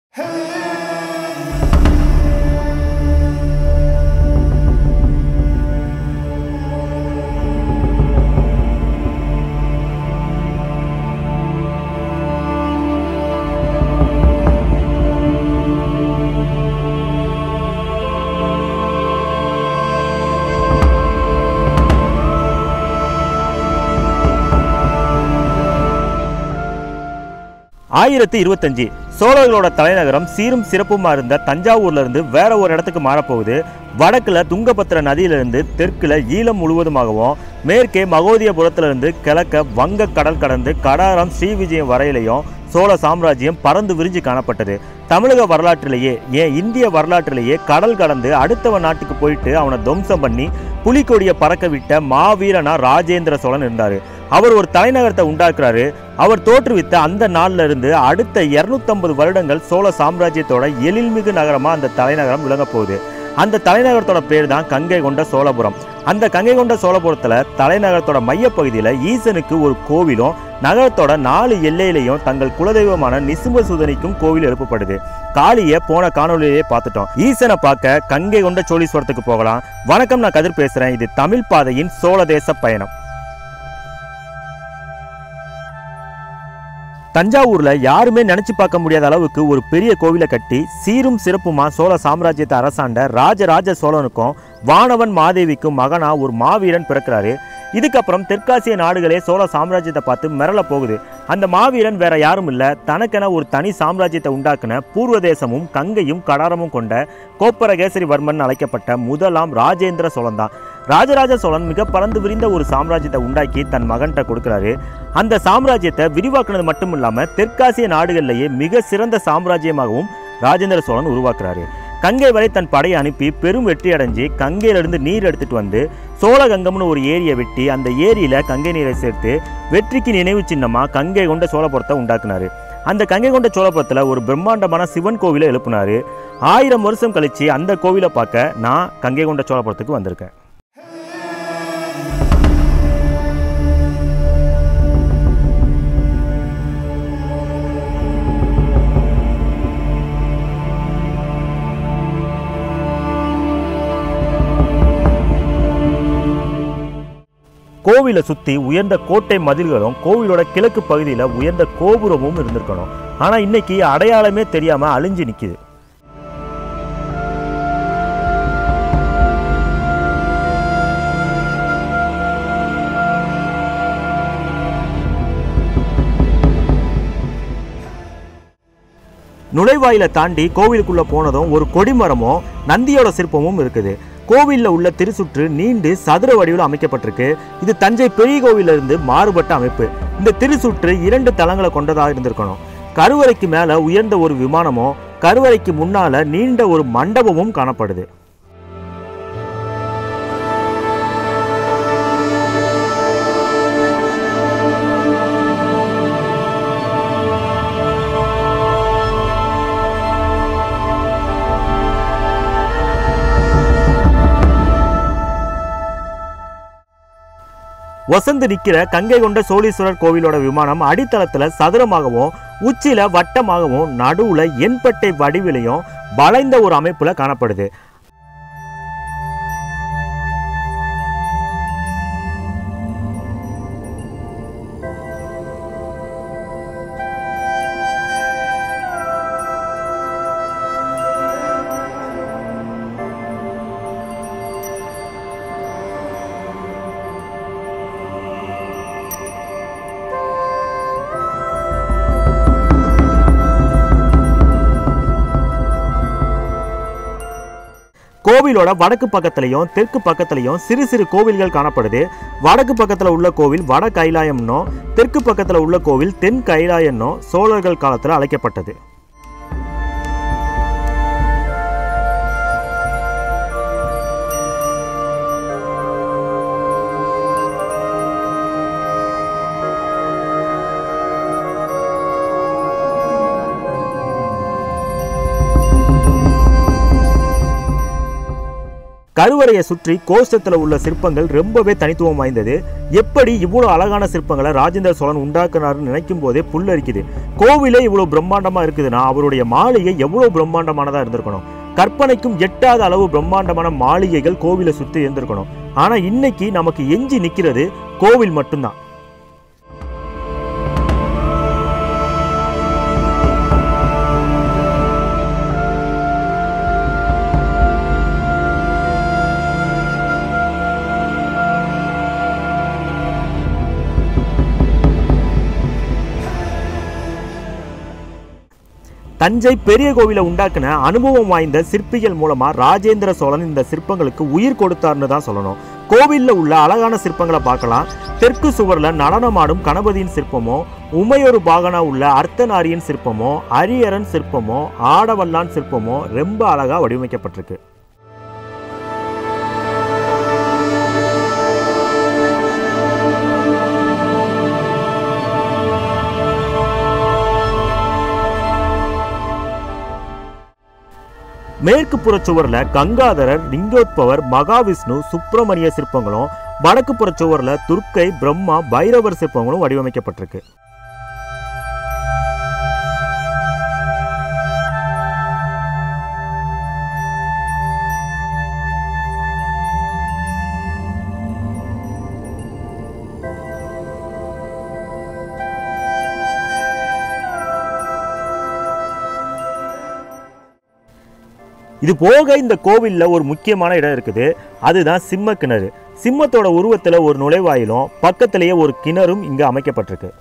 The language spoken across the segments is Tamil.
ஆயிரத்தி இருபத்தஞ்சு சோழர்களோட தலைநகரம் சீரும் சிறப்புமா இருந்த தஞ்சாவூர்ல இருந்து வேற ஒரு இடத்துக்கு மாறப்போகுது வடக்குல துங்கபத்திர நதியிலிருந்து தெற்குல ஈழம் முழுவதுமாகவும் மேற்கே மகோதியபுரத்துல இருந்து கிழக்க வங்க கடல் கடந்து கடாரம் ஸ்ரீவிஜயம் வரையிலையும் சோழ சாம்ராஜ்யம் பறந்து விரிஞ்சு காணப்பட்டது தமிழக வரலாற்றிலேயே ஏன் இந்திய வரலாற்றிலேயே கடல் கடந்து அடுத்தவன் நாட்டுக்கு போயிட்டு அவனை துவம்சம் பண்ணி புலிக்கொடியை பறக்க விட்ட மாவீரனா ராஜேந்திர சோழன் இருந்தாரு அவர் ஒரு தலைநகரத்தை உண்டாக்குறாரு அவர் தோற்றுவித்த அந்த நாள்ல இருந்து அடுத்த 250 வருடங்கள் சோழ சாம்ராஜ்யத்தோட எழில்மிகு நகரமா அந்த தலைநகரம் விளங்க போகுது அந்த தலைநகரத்தோட பேர் தான் கங்கை கொண்ட சோழபுரம் அந்த கங்கை கொண்ட சோழபுரத்துல தலைநகரத்தோட மையப்பகுதியில ஈசனுக்கு ஒரு கோவிலும் நகரத்தோட நாலு எல்லையிலையும் தங்கள் குலதெய்வமான நிசும்ப சுதனிக்கும் கோவில் எழுப்பப்படுது காளியை போன காணொலியிலே பார்த்துட்டோம் ஈசனை பார்க்க கங்கை கொண்ட சோழீஸ்வரத்துக்கு போகலாம் வணக்கம் நான் கதிர் பேசுறேன் இது தமிழ் பாதையின் சோழ தேச பயணம் தஞ்சாவூர்ல யாருமே நினைச்சு பார்க்க முடியாத அளவுக்கு ஒரு பெரிய கோவிலை கட்டி சீரும் சிறப்புமா சோழ சாம்ராஜ்யத்தை அரசாண்ட ராஜராஜ சோழனுக்கும் வானவன் மாதேவிக்கும் மகனா ஒரு மாவீரன் பிறக்கிறாரு இதுக்கப்புறம் தெற்காசிய நாடுகளே சோழ சாம்ராஜ்யத்தை பார்த்து மிரள போகுது அந்த மாவீரன் வேற யாரும் இல்ல தனக்கென ஒரு தனி சாம்ராஜ்யத்தை உண்டாக்குன பூர்வ தேசமும் கங்கையும் கடாரமும் கொண்ட கோப்பரகேசரிவர்மன் அழைக்கப்பட்ட முதலாம் ராஜேந்திர சோழன் தான் ராஜராஜ சோழன் மிக பறந்து விரிந்த ஒரு சாம்ராஜ்யத்தை உண்டாக்கி தன் மகன்கிட்ட கொடுக்குறாரு அந்த சாம்ராஜ்யத்தை விரிவாக்குனது மட்டும் இல்லாம தெற்காசிய நாடுகளிலேயே மிக சிறந்த சாம்ராஜ்யமாகவும் ராஜேந்திர சோழன் உருவாக்குறாரு கங்கை வரை தன் படையை அனுப்பி பெரும் வெற்றி அடைஞ்சு கங்கையிலிருந்து நீர் எடுத்துட்டு வந்து சோழகங்கம்னு ஒரு ஏரியை வெட்டி அந்த ஏரியில கங்கை நீரை சேர்த்து வெற்றிக்கு நினைவு சின்னமா கங்கை கொண்ட சோழபுரத்தை உண்டாக்குனாரு அந்த கங்கை கொண்ட சோழபுரத்துல ஒரு பிரம்மாண்டமான சிவன் கோவிலை எழுப்புனாரு ஆயிரம் வருஷம் கழிச்சு அந்த கோவிலை பார்க்க நான் கங்கை கொண்ட சோழபுரத்துக்கு வந்திருக்கேன் கோவிலை சுத்தி உயர்ந்த கோட்டை மதில்களும் கோவிலோட கிழக்கு பகுதியில உயர்ந்த கோபுரமும் இருந்திருக்கணும் ஆனா இன்னைக்கு அடையாளமே தெரியாம அழிஞ்சு நிக்குது நுழைவாயில தாண்டி கோவிலுக்குள்ள போனதும் ஒரு கொடிமரமும் நந்தியோட சிற்பமும் இருக்குது கோவில்ல உள்ள திருசுற்று நீண்டு சதுர வடிவில் அமைக்கப்பட்டிருக்கு இது தஞ்சை பெரிய கோவில்ல இருந்து மாறுபட்ட அமைப்பு இந்த திருசுற்று இரண்டு தளங்களை கொண்டதாக இருந்திருக்கணும் கருவறைக்கு மேல உயர்ந்த ஒரு விமானமும் கருவறைக்கு முன்னால நீண்ட ஒரு மண்டபமும் காணப்படுது வசந்து நிக்கிற கங்கை கொண்ட சோழீஸ்வரர் கோவிலோட விமானம் அடித்தளத்துல சதுரமாகவும் உச்சியில வட்டமாகவும் நடுவுல எண்பட்டை வடிவிலையும் வளைந்த ஒரு அமைப்புல காணப்படுது கோவிலோட வடக்கு பக்கத்துலையும் தெற்கு பக்கத்துலையும் சிறு சிறு கோவில்கள் காணப்படுது வடக்கு பக்கத்துல உள்ள கோவில் வட கைலாயம்னோ தெற்கு பக்கத்துல உள்ள கோவில் தென் கைலாயம்னோ சோழர்கள் காலத்துல அழைக்கப்பட்டது கருவறையை சுற்றி கோஷ்டத்தில் உள்ள சிற்பங்கள் ரொம்பவே தனித்துவம் வாய்ந்தது எப்படி இவ்வளோ அழகான சிற்பங்களை ராஜேந்திர சோழன் உண்டாக்குனாருன்னு நினைக்கும் போதே புல்லரிக்குது கோவிலே இவ்வளோ பிரம்மாண்டமாக இருக்குதுன்னா அவருடைய மாளிகை எவ்வளோ பிரம்மாண்டமானதாக இருந்திருக்கணும் கற்பனைக்கும் எட்டாத அளவு பிரம்மாண்டமான மாளிகைகள் கோவிலை சுற்றி இருந்திருக்கணும் ஆனால் இன்னைக்கு நமக்கு எஞ்சி நிற்கிறது கோவில் மட்டும்தான் தஞ்சை பெரிய கோவிலை உண்டாக்குன அனுபவம் வாய்ந்த சிற்பிகள் மூலமா ராஜேந்திர சோழன் இந்த சிற்பங்களுக்கு உயிர் கொடுத்தார்னு தான் சொல்லணும் கோவில்ல உள்ள அழகான சிற்பங்களை பார்க்கலாம் தெற்கு சுவர்ல நடனமாடும் கணபதியின் சிற்பமோ உமையொரு பாகனா உள்ள அர்த்தநாரியின் சிற்பமோ அரியரன் சிற்பமோ ஆடவல்லான் சிற்பமோ ரொம்ப அழகா வடிவமைக்கப்பட்டிருக்கு மேற்கு புற சுவர்ல கங்காதரர் லிங்கோத்பவர் மகாவிஷ்ணு சுப்பிரமணிய சிற்பங்களும் வடக்கு புற சுவர்ல துர்க்கை பிரம்மா பைரவர் சிற்பங்களும் வடிவமைக்கப்பட்டிருக்கு இது போக இந்த கோவில்ல ஒரு முக்கியமான இடம் இருக்குது அதுதான் சிம்ம கிணறு சிம்மத்தோட உருவத்துல ஒரு நுழைவாயிலும் பக்கத்திலேயே ஒரு கிணறும் இங்க அமைக்கப்பட்டிருக்கு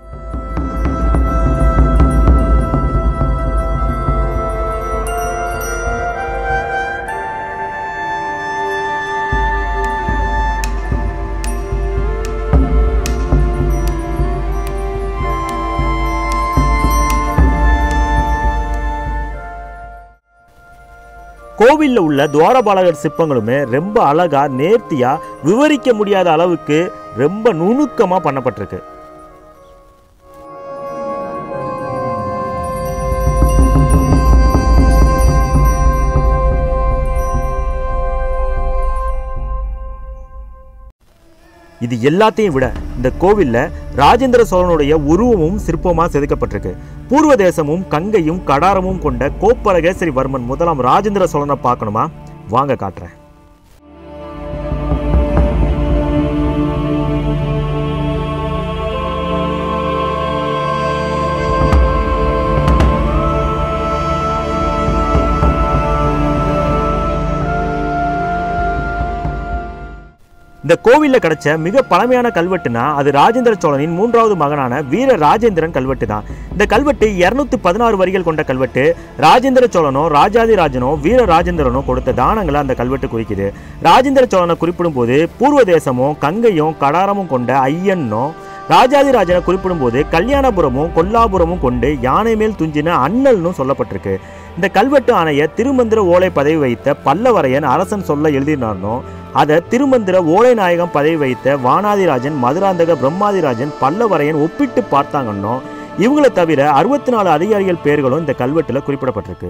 கோவில்ல உள்ள துவாரபாலகர் சிற்பங்களுமே ரொம்ப அழகா நேர்த்தியா விவரிக்க முடியாத அளவுக்கு ரொம்ப நுணுக்கமா பண்ணப்பட்டிருக்கு இது எல்லாத்தையும் விட இந்த கோவில்ல ராஜேந்திர சோழனுடைய உருவமும் சிற்பமா செதுக்கப்பட்டிருக்கு பூர்வ தேசமும் கங்கையும் கடாரமும் கொண்ட கோப்பரகேசரி வர்மன் முதலாம் ராஜேந்திர சோழனை பார்க்கணுமா வாங்க காட்டுறேன் இந்த கோவில்ல கிடைச்ச மிக பழமையான கல்வெட்டுனா அது ராஜேந்திர சோழனின் மூன்றாவது மகனான வீர ராஜேந்திரன் கல்வெட்டு தான் இந்த கல்வெட்டு இருநூத்தி பதினாறு வரிகள் கொண்ட கல்வெட்டு ராஜேந்திர சோழனோ ராஜாதிராஜனோ வீர ராஜேந்திரனோ கொடுத்த தானங்களை அந்த கல்வெட்டு குறிக்குது ராஜேந்திர சோழனை குறிப்பிடும் போது பூர்வ தேசமும் கங்கையும் கடாரமும் கொண்ட ஐயன்னும் ராஜாதிராஜனை குறிப்பிடும்போது கல்யாணபுரமும் கொல்லாபுரமும் கொண்டு யானை மேல் துஞ்சின அண்ணல்னு சொல்லப்பட்டிருக்கு இந்த கல்வெட்டு ஆணைய திருமந்திர ஓலை பதவி வைத்த பல்லவரையன் அரசன் சொல்ல எழுதினார்னோ அதை திருமந்திர ஓலை நாயகம் பதவி வைத்த வானாதிராஜன் மதுராந்தக பிரம்மாதிராஜன் பல்லவரையன் ஒப்பிட்டு பார்த்தாங்கன்னோ இவங்களை தவிர அறுபத்தி நாலு அதிகாரிகள் பெயர்களும் இந்த கல்வெட்டுல குறிப்பிடப்பட்டிருக்கு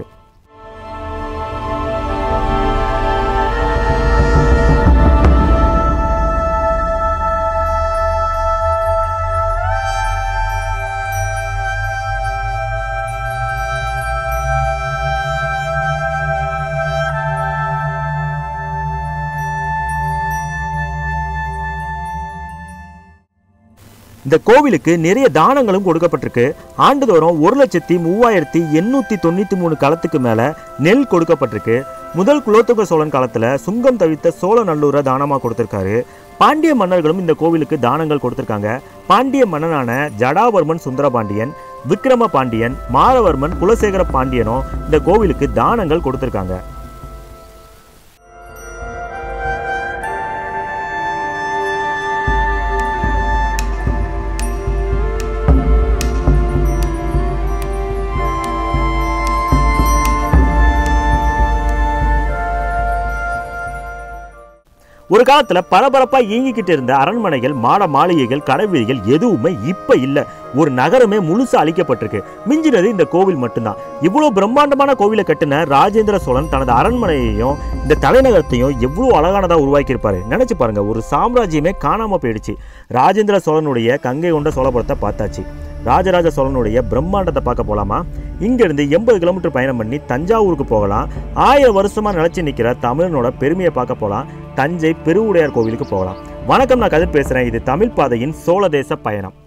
இந்த கோவிலுக்கு நிறைய தானங்களும் கொடுக்கப்பட்டிருக்கு ஆண்டுதோறும் ஒரு லட்சத்தி மூவாயிரத்தி எண்ணூற்றி தொண்ணூற்றி மூணு களத்துக்கு மேலே நெல் கொடுக்கப்பட்டிருக்கு முதல் குலோத்துங்க சோழன் காலத்தில் சுங்கம் தவித்த சோழநல்லூரை தானமாக கொடுத்துருக்காரு பாண்டிய மன்னர்களும் இந்த கோவிலுக்கு தானங்கள் கொடுத்துருக்காங்க பாண்டிய மன்னனான ஜடாவர்மன் சுந்தரபாண்டியன் விக்ரம பாண்டியன் மாரவர்மன் குலசேகர பாண்டியனும் இந்த கோவிலுக்கு தானங்கள் கொடுத்துருக்காங்க ஒரு காலத்துல பரபரப்பா இயங்கிக்கிட்டு இருந்த அரண்மனைகள் மாட மாளிகைகள் கடைவீதிகள் எதுவுமே இப்ப இல்ல ஒரு நகரமே முழுசா அழிக்கப்பட்டிருக்கு மிஞ்சினது இந்த கோவில் மட்டும்தான் இவ்வளவு பிரம்மாண்டமான கோவிலை கட்டின ராஜேந்திர சோழன் தனது அரண்மனையையும் இந்த தலைநகரத்தையும் எவ்வளவு அழகானதா உருவாக்கியிருப்பாரு நினைச்சு பாருங்க ஒரு சாம்ராஜ்யமே காணாம போயிடுச்சு ராஜேந்திர சோழனுடைய கங்கை கொண்ட சோழபுரத்தை பார்த்தாச்சு ராஜராஜ சோழனுடைய பிரம்மாண்டத்தை பார்க்க போலாமா இங்கிருந்து எண்பது கிலோமீட்டர் பயணம் பண்ணி தஞ்சாவூருக்கு போகலாம் ஆயிரம் வருஷமா நிலைச்சு நிற்கிற தமிழனோட பெருமையை பார்க்க போகலாம் தஞ்சை பெருவுடையார் கோவிலுக்கு போகலாம் வணக்கம் நான் கதிர் பேசுறேன் இது தமிழ் பாதையின் சோழ தேச பயணம்